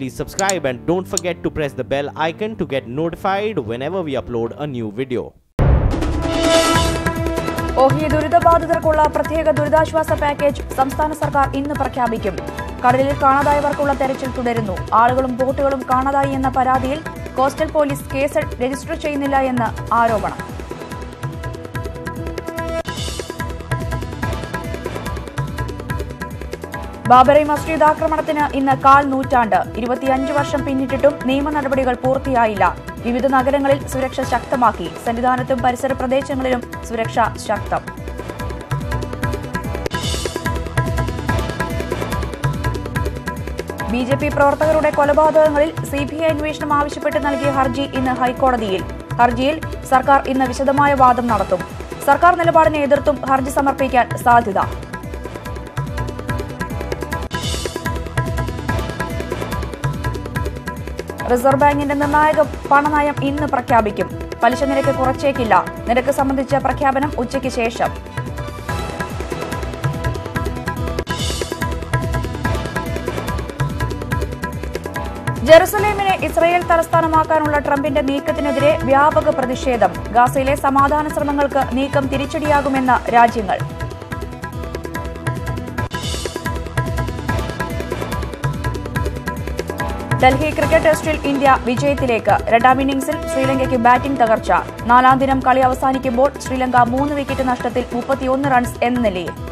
please subscribe and don't forget to press the bell icon to get notified whenever we upload a new video. ഓഹി ദുരിതബാധിതർക്കുള്ള പ്രത്യേക ദുരിതാശ്വാസ package സംസ്ഥാന സർക്കാർ ഇന്ന് പ്രഖ്യാപിക്കും കടലിൽ കാണാതായവർക്കുള്ള തെരച്ചിൽ തുടരുന്നു ആളുകളും ബോട്ടുകളും കാണാതായി എന്ന പരാതിയിൽ കോസ്റ്റൽ പോലീസ് കേസ് രജിസ്റ്റർ ചെയ്യുന്നില്ല എന്ന് ആരോപണം ബാബറി മസ്ജിദ് ആക്രമണത്തിന് ഇന്ന് കാൽ നൂറ്റാണ്ട് ഇരുപത്തിയഞ്ച് വർഷം പിന്നിട്ടിട്ടും നിയമ നടപടികൾ പൂർത്തിയായില്ല വിവിധ നഗരങ്ങളിൽ സുരക്ഷ ശക്തമാക്കി സന്നിധാനത്തും പരിസര പ്രദേശങ്ങളിലും സുരക്ഷ ശക്തം ബി ജെ പി പ്രവർത്തകരുടെ കൊലപാതകങ്ങളിൽ സി ബി ഐ അന്വേഷണം ആവശ്യപ്പെട്ട് നൽകിയ ഹർജി ഇന്ന് ഹൈക്കോടതിയിൽ ഹർജിയിൽ സർക്കാർ ഇന്ന് വിശദമായ വാദം നടത്തും സർക്കാർ നിലപാടിനെ എതിർത്തും ഹർജി സമർപ്പിക്കാൻ സാധ്യത റിസർവ് ബാങ്കിന്റെ നിർണായക പണനയം ഇന്ന് പ്രഖ്യാപിക്കും പലിശ നിരക്ക് കുറച്ചേക്കില്ല നിരക്ക് സംബന്ധിച്ച പ്രഖ്യാപനം ഉച്ചയ്ക്ക് ശേഷം ജെറുസലേമിനെ ഇസ്രയേൽ തലസ്ഥാനമാക്കാനുള്ള ട്രംപിന്റെ നീക്കത്തിനെതിരെ വ്യാപക പ്രതിഷേധം ഗാസയിലെ സമാധാന ശ്രമങ്ങൾക്ക് നീക്കം തിരിച്ചടിയാകുമെന്ന രാജ്യങ്ങൾ ഡൽഹി ക്രിക്കറ്റ് ടെസ്റ്റിൽ ഇന്ത്യ വിജയത്തിലേക്ക് രണ്ടാം ഇന്നിംഗ്സിൽ ശ്രീലങ്കയ്ക്ക് ബാറ്റിംഗ് തകർച്ച നാലാം ദിനം കളി അവസാനിക്കുമ്പോൾ ശ്രീലങ്ക മൂന്ന് വിക്കറ്റ് നഷ്ടത്തിൽ മുപ്പത്തിയൊന്ന് റൺസ് എന്ന നിലയിൽ